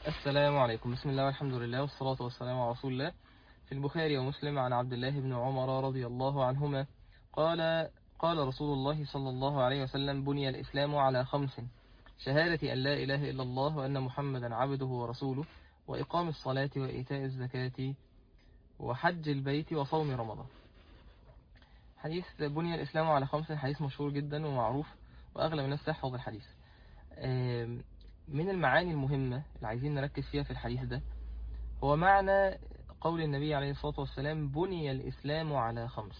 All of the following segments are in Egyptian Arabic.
السلام عليكم بسم الله والحمد لله والصلاة والسلام على رسول الله في البخاري ومسلم عن عبد الله بن عمر رضي الله عنهما قال قال رسول الله صلى الله عليه وسلم بني الإسلام على خمس شهادة أن لا إله إلا الله وأن محمدا عبده ورسوله وإقام الصلاة وإيتاء الزكاة وحج البيت وصوم رمضان حديث بني الإسلام على خمس حديث مشهور جدا ومعروف وأغلب الناس تحفظ الحديث آم، من المعاني المهمة اللي عايزين نركز فيها في الحديث ده هو معنى قول النبي عليه الصلاة والسلام بني الإسلام على خمس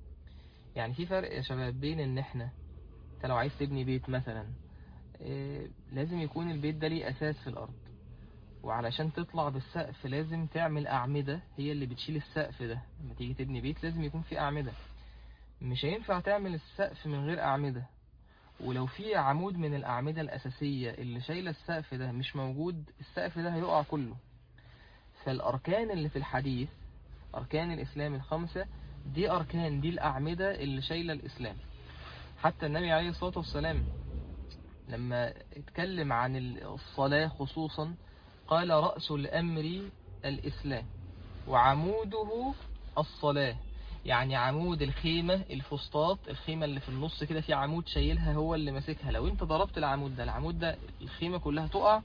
يعني في فرق يا شباب بين ان احنا انت لو عايز تبني بيت مثلا آه، لازم يكون البيت ده ليه أساس في الأرض وعلشان تطلع بالسقف لازم تعمل أعمدة هي اللي بتشيل السقف ده لما تيجي تبني بيت لازم يكون في أعمدة مش هينفع تعمل السقف من غير أعمدة ولو في عمود من الأعمدة الأساسية اللي شايلة السقف ده مش موجود السقف ده هيقع كله فالأركان اللي في الحديث أركان الإسلام الخمسة دي أركان دي الأعمدة اللي شايلة الإسلام حتى النبي عليه الصلاة والسلام لما اتكلم عن الصلاة خصوصا قال رأس الأمر الإسلام وعموده الصلاة يعني عمود الخيمة الفسطاط الخيمة اللي في النص كده في عمود شايلها هو اللي ماسكها لو انت ضربت العمود ده العمود ده الخيمة كلها تقع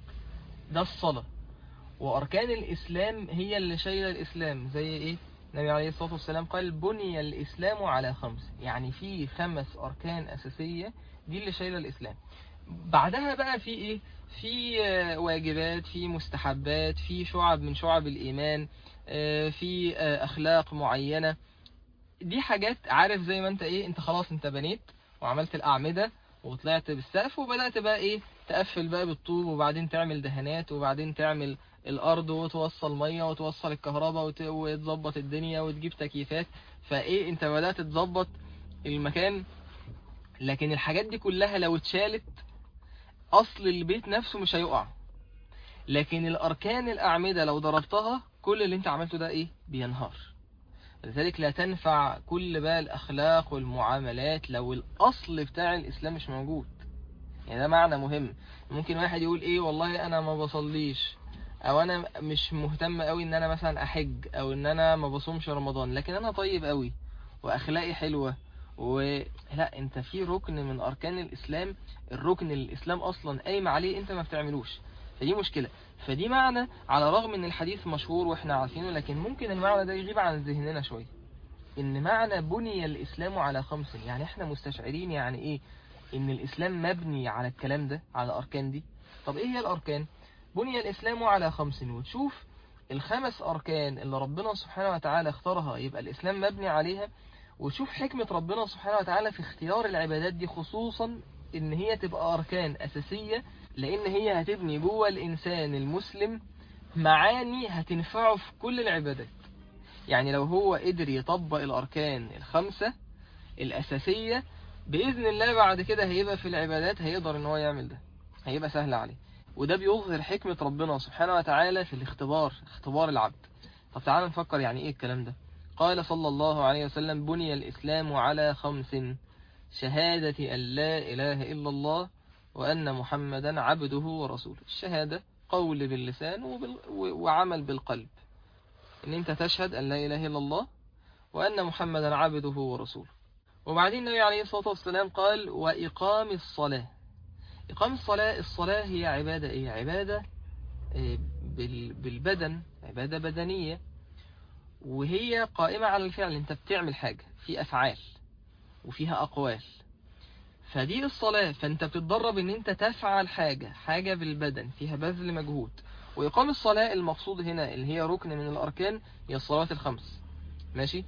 ده الصلاة وأركان الإسلام هي اللي شايلة الإسلام زي إيه النبي عليه الصلاة والسلام قال بني الإسلام على خمس يعني في خمس أركان أساسية دي اللي شايلة الإسلام بعدها بقى في إيه في آه، واجبات في مستحبات في شعب من شعب الإيمان آه، في آه، أخلاق معينة دي حاجات عارف زي ما انت ايه انت خلاص انت بنيت وعملت الأعمدة وطلعت بالسقف وبدأت بقى ايه تقفل بقى بالطوب وبعدين تعمل دهانات وبعدين تعمل الأرض وتوصل مية وتوصل الكهرباء وت- وتظبط الدنيا وتجيب تكييفات فايه انت بدأت تظبط المكان لكن الحاجات دي كلها لو اتشالت أصل البيت نفسه مش هيقع لكن الأركان الأعمدة لو ضربتها كل اللي انت عملته ده ايه بينهار لذلك لا تنفع كل بقى الأخلاق والمعاملات لو الأصل بتاع الإسلام مش موجود يعني ده معنى مهم ممكن واحد يقول ايه والله انا ما بصليش او انا مش مهتم قوي ان انا مثلا احج او ان انا ما بصومش رمضان لكن انا طيب قوي واخلاقي حلوة ولا انت في ركن من اركان الاسلام الركن اللي الاسلام اصلا قايم عليه انت ما بتعملوش فدي مشكلة فدي معنى على الرغم ان الحديث مشهور واحنا عارفينه لكن ممكن المعنى ده يغيب عن ذهننا شوية ان معنى بني الاسلام على خمس يعني احنا مستشعرين يعني ايه ان الاسلام مبني على الكلام ده على الاركان دي طب ايه هي الاركان بني الاسلام على خمس وتشوف الخمس اركان اللي ربنا سبحانه وتعالى اختارها يبقى الاسلام مبني عليها وتشوف حكمة ربنا سبحانه وتعالى في اختيار العبادات دي خصوصا ان هي تبقى اركان اساسية لان هي هتبني جوه الانسان المسلم معاني هتنفعه في كل العبادات يعني لو هو قدر يطبق الاركان الخمسة الاساسية بإذن الله بعد كده هيبقى في العبادات هيقدر ان هو يعمل ده هيبقى سهل عليه وده بيظهر حكمة ربنا سبحانه وتعالى في الاختبار اختبار العبد طب تعالى نفكر يعني ايه الكلام ده قال صلى الله عليه وسلم بني الإسلام على خمس شهادة أن لا إله إلا الله وأن محمدا عبده ورسوله الشهادة قول باللسان وبال... و- وعمل بالقلب ان انت تشهد أن لا إله إلا الله وأن محمدا عبده ورسوله وبعدين النبي عليه الصلاة والسلام قال وإقام الصلاة إقام الصلاة الصلاة هي عبادة إيه عبادة إيه، بال- بالبدن عبادة بدنية وهي قائمة على الفعل انت بتعمل حاجة في أفعال وفيها أقوال فدي الصلاة فانت بتتدرب ان انت تفعل حاجة حاجة بالبدن فيها بذل مجهود وإقام الصلاة المقصود هنا اللي هي ركن من الأركان هي الصلاة الخمس ماشي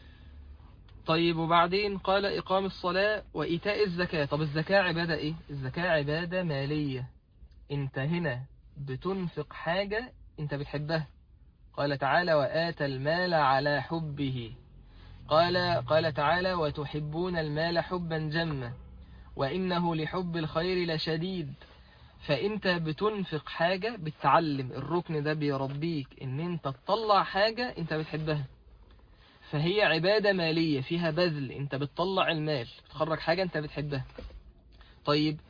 طيب وبعدين قال إقام الصلاة وإيتاء الزكاة طب الزكاة عبادة إيه؟ الزكاة عبادة مالية أنت هنا بتنفق حاجة أنت بتحبها قال تعالى وآتى المال على حبه قال قال تعالى وتحبون المال حبا جما وإنه لحب الخير لشديد فأنت بتنفق حاجة بتعلم الركن ده بيربيك إن أنت تطلع حاجة أنت بتحبها فهي عبادة مالية فيها بذل انت بتطلع المال بتخرج حاجة انت بتحبها طيب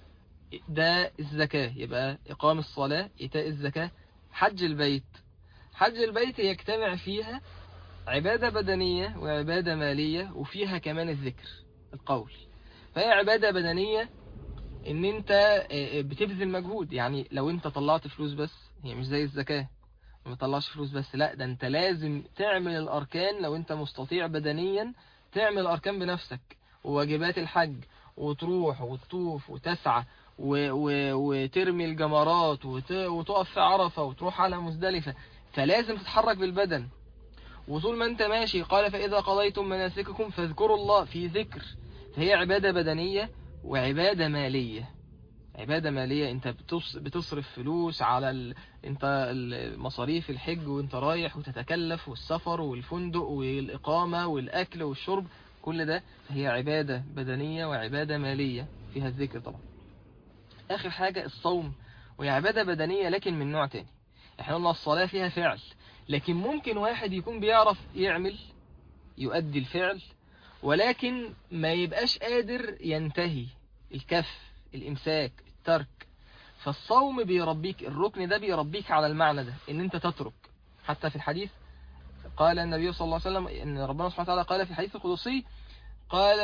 ده الزكاة يبقى إقام الصلاة إيتاء الزكاة حج البيت حج البيت يجتمع فيها عبادة بدنية وعبادة مالية وفيها كمان الذكر القول فهي عبادة بدنية ان انت بتبذل مجهود يعني لو انت طلعت فلوس بس هي مش زي الزكاة ما بتطلعش فلوس بس لا ده انت لازم تعمل الاركان لو انت مستطيع بدنيا تعمل الاركان بنفسك وواجبات الحج وتروح وتطوف وتسعى و و وترمي الجمرات وت وتقف في عرفة وتروح على مزدلفة فلازم تتحرك بالبدن وطول ما انت ماشي قال فإذا قضيتم مناسككم فاذكروا الله في ذكر فهي عبادة بدنية وعبادة مالية عبادة مالية انت بتصرف فلوس على ال... انت مصاريف الحج وانت رايح وتتكلف والسفر والفندق والإقامة والأكل والشرب كل ده هي عبادة بدنية وعبادة مالية فيها الذكر طبعا آخر حاجة الصوم وهي عبادة بدنية لكن من نوع تاني احنا قلنا الصلاة فيها فعل لكن ممكن واحد يكون بيعرف يعمل يؤدي الفعل ولكن ما يبقاش قادر ينتهي الكف الإمساك الترك فالصوم بيربيك الركن ده بيربيك على المعنى ده ان انت تترك حتى في الحديث قال النبي صلى الله عليه وسلم ان ربنا سبحانه وتعالى قال في الحديث القدسي قال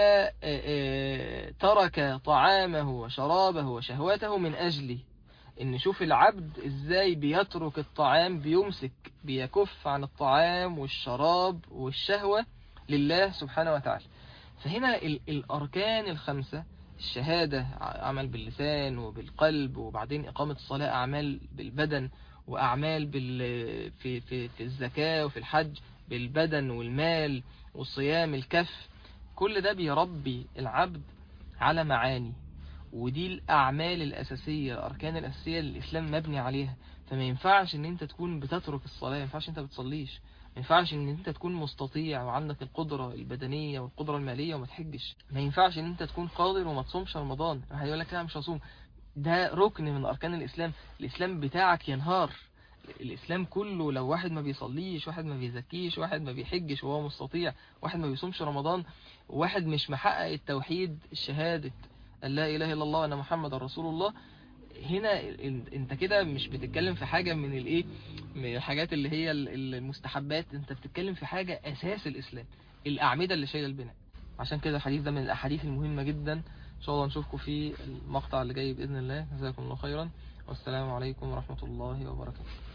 ترك طعامه وشرابه وشهواته من أجلي ان شوف العبد ازاي بيترك الطعام بيمسك بيكف عن الطعام والشراب والشهوة لله سبحانه وتعالى فهنا الأركان الخمسة الشهادة عمل باللسان وبالقلب وبعدين إقامة الصلاة أعمال بالبدن وأعمال بال في, في, في الزكاة وفي الحج بالبدن والمال والصيام الكف كل ده بيربي العبد على معاني ودي الأعمال الأساسية الأركان الأساسية اللي الإسلام مبني عليها فما ينفعش ان انت تكون بتترك الصلاة ما ينفعش انت بتصليش ما ينفعش ان انت تكون مستطيع وعندك القدرة البدنية والقدرة المالية وما تحجش ما ينفعش ان انت تكون قادر وما تصومش رمضان هيقول لك لا مش هصوم ده ركن من أركان الإسلام الإسلام بتاعك ينهار الإسلام كله لو واحد ما بيصليش واحد ما بيزكيش واحد ما بيحجش وهو مستطيع واحد ما بيصومش رمضان واحد مش محقق التوحيد الشهادة لا إله إلا الله وأن محمد رسول الله هنا انت كده مش بتتكلم في حاجة من الايه من الحاجات اللي هي المستحبات انت بتتكلم في حاجة اساس الاسلام الاعمدة اللي شايله البناء عشان كده الحديث ده من الاحاديث المهمة جدا ان شاء الله نشوفكم في المقطع اللي جاي باذن الله جزاكم الله خيرا والسلام عليكم ورحمة الله وبركاته